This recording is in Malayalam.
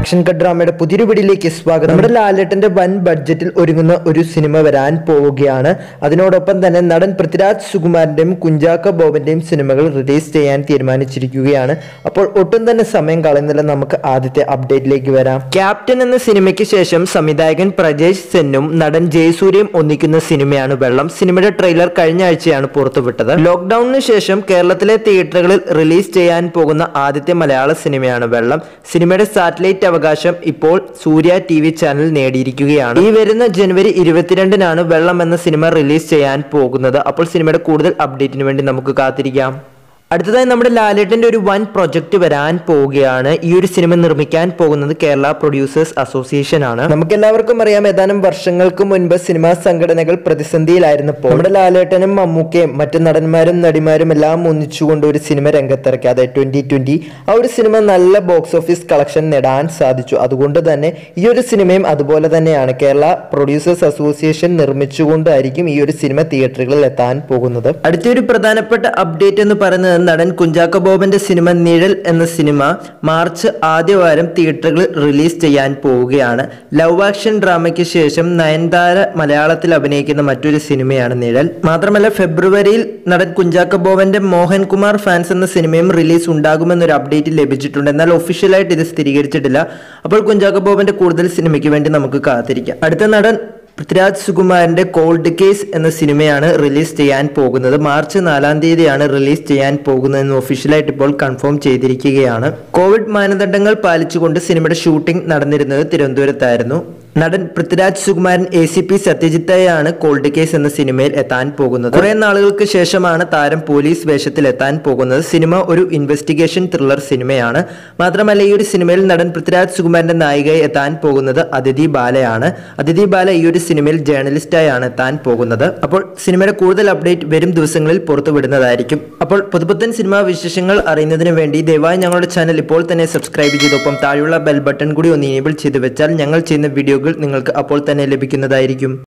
ആക്ഷൻ കട്ട് ഡ്രാമയുടെ പുതിയൊരു വീഡിയോയിലേക്ക് സ്വാഗതം നമ്മുടെ ലാലേട്ടന്റെ വൻ ബഡ്ജറ്റിൽ ഒരുങ്ങുന്ന ഒരു സിനിമ വരാൻ പോവുകയാണ് അതിനോടൊപ്പം തന്നെ നടൻ പൃഥ്വിരാജ് സുകുമാരന്റെയും കുഞ്ചാക്ക ബോബന്റെയും സിനിമകൾ റിലീസ് ചെയ്യാൻ തീരുമാനിച്ചിരിക്കുകയാണ് അപ്പോൾ ഒട്ടും തന്നെ സമയം കളയുന്നില്ല നമുക്ക് ആദ്യത്തെ അപ്ഡേറ്റിലേക്ക് വരാം ക്യാപ്റ്റൻ എന്ന സിനിമയ്ക്ക് ശേഷം സംവിധായകൻ പ്രജേഷ് സെന്നും നടൻ ജയസൂര്യയും ഒന്നിക്കുന്ന സിനിമയാണ് വെള്ളം സിനിമയുടെ ട്രെയിലർ കഴിഞ്ഞ ആഴ്ചയാണ് പുറത്തുവിട്ടത് ലോക്ക്ഡൌണിന് ശേഷം കേരളത്തിലെ തിയേറ്ററുകളിൽ റിലീസ് ചെയ്യാൻ പോകുന്ന ആദ്യത്തെ മലയാള സിനിമയാണ് വെള്ളം സിനിമയുടെ സാറ്റലൈറ്റ് അവകാശം ഇപ്പോൾ സൂര്യ ടി വി ചാനൽ നേടിയിരിക്കുകയാണ് ഈ വരുന്ന ജനുവരി ഇരുപത്തിരണ്ടിനാണ് വെള്ളം എന്ന സിനിമ റിലീസ് ചെയ്യാൻ പോകുന്നത് അപ്പോൾ സിനിമയുടെ കൂടുതൽ അപ്ഡേറ്റിന് വേണ്ടി നമുക്ക് കാത്തിരിക്കാം അടുത്തതായി നമ്മുടെ ലാലേട്ടന്റെ ഒരു വൻ പ്രൊജക്ട് വരാൻ പോവുകയാണ് ഈ ഒരു സിനിമ നിർമ്മിക്കാൻ പോകുന്നത് കേരള പ്രൊഡ്യൂസേഴ്സ് അസോസിയേഷൻ ആണ് നമുക്ക് എല്ലാവർക്കും അറിയാം ഏതാനും വർഷങ്ങൾക്ക് മുൻപ് സിനിമാ സംഘടനകൾ പ്രതിസന്ധിയിലായിരുന്നപ്പോൾ നമ്മുടെ ലാലേട്ടനും മമ്മൂക്കയും മറ്റു നടന്മാരും നടിമാരും എല്ലാം ഒന്നിച്ചുകൊണ്ട് ഒരു സിനിമ രംഗത്തിറക്കി അതായത് ട്വന്റി ട്വന്റി ആ ഒരു സിനിമ നല്ല ബോക്സ് ഓഫീസ് കളക്ഷൻ നേടാൻ സാധിച്ചു അതുകൊണ്ട് തന്നെ ഈ ഒരു സിനിമയും അതുപോലെ തന്നെയാണ് കേരള പ്രൊഡ്യൂസേഴ്സ് അസോസിയേഷൻ നിർമ്മിച്ചുകൊണ്ടായിരിക്കും ഈ ഒരു സിനിമ തിയേറ്ററുകളിൽ എത്താൻ പോകുന്നത് അടുത്തൊരു പ്രധാനപ്പെട്ട അപ്ഡേറ്റ് എന്ന് പറയുന്നത് നടൻ കുഞ്ചാക്കോ ബോബന്റെ സിനിമ നിഴൽ എന്ന സിനിമ മാർച്ച് ആദ്യവാരം തിയേറ്ററുകളിൽ റിലീസ് ചെയ്യാൻ പോവുകയാണ് ലവ് ആക്ഷൻ ഡ്രാമയ്ക്ക് ശേഷം നയൻതാര മലയാളത്തിൽ അഭിനയിക്കുന്ന മറ്റൊരു സിനിമയാണ് നിഴൽ മാത്രമല്ല ഫെബ്രുവരിയിൽ നടൻ കുഞ്ചാക്കോ ബോബന്റെ മോഹൻകുമാർ ഫാൻസ് എന്ന സിനിമയും റിലീസ് ഉണ്ടാകുമെന്നൊരു അപ്ഡേറ്റ് ലഭിച്ചിട്ടുണ്ട് എന്നാൽ ഒഫീഷ്യലായിട്ട് ഇത് സ്ഥിരീകരിച്ചിട്ടില്ല അപ്പോൾ കുഞ്ചാക്കോ ബോബന്റെ കൂടുതൽ സിനിമയ്ക്ക് വേണ്ടി നമുക്ക് കാത്തിരിക്കാം അടുത്ത നടൻ പൃഥ്വിരാജ് സുകുമാരന്റെ കോൾഡ് കേസ് എന്ന സിനിമയാണ് റിലീസ് ചെയ്യാൻ പോകുന്നത് മാർച്ച് നാലാം തീയതിയാണ് റിലീസ് ചെയ്യാൻ പോകുന്നതെന്ന് ഒഫീഷ്യലായിട്ട് ഇപ്പോൾ കൺഫേം ചെയ്തിരിക്കുകയാണ് കോവിഡ് മാനദണ്ഡങ്ങൾ പാലിച്ചുകൊണ്ട് സിനിമയുടെ ഷൂട്ടിംഗ് നടന്നിരുന്നത് തിരുവനന്തപുരത്തായിരുന്നു നടൻ Prithviraj Sukumaran A C P സത്യജിത്തയാണ് കോൾഡ് കേസ് എന്ന സിനിമയിൽ എത്താൻ പോകുന്നത് കുറെ നാളുകൾക്ക് ശേഷമാണ് താരം പോലീസ് വേഷത്തിൽ എത്താൻ പോകുന്നത് സിനിമ ഒരു ഇൻവെസ്റ്റിഗേഷൻ ത്രില്ലർ സിനിമയാണ് മാത്രമല്ല ഈ ഒരു സിനിമയിൽ നടൻ പൃഥ്വിരാജ് സുകുമാരന്റെ നായികയെ എത്താൻ പോകുന്നത് അതിഥി ബാലയാണ് അതിഥി ബാല ഈ ഒരു സിനിമയിൽ ജേർണലിസ്റ്റായാണ് എത്താൻ പോകുന്നത് അപ്പോൾ സിനിമയുടെ കൂടുതൽ അപ്ഡേറ്റ് വരും ദിവസങ്ങളിൽ പുറത്തുവിടുന്നതായിരിക്കും അപ്പോൾ പുതുപുത്തൻ സിനിമാ വിശേഷങ്ങൾ അറിയുന്നതിന് വേണ്ടി ദയവായി ഞങ്ങളുടെ ചാനൽ ഇപ്പോൾ തന്നെ സബ്സ്ക്രൈബ് ചെയ്തൊപ്പം താഴെയുള്ള ബെൽ ബട്ടൺ കൂടി ഒന്ന് എനേബിൾ ചെയ്ത് വെച്ചാൽ ഞങ്ങൾ ചെയ്യുന്ന വീഡിയോകൾ നിങ്ങൾക്ക് അപ്പോൾ തന്നെ ലഭിക്കുന്നതായിരിക്കും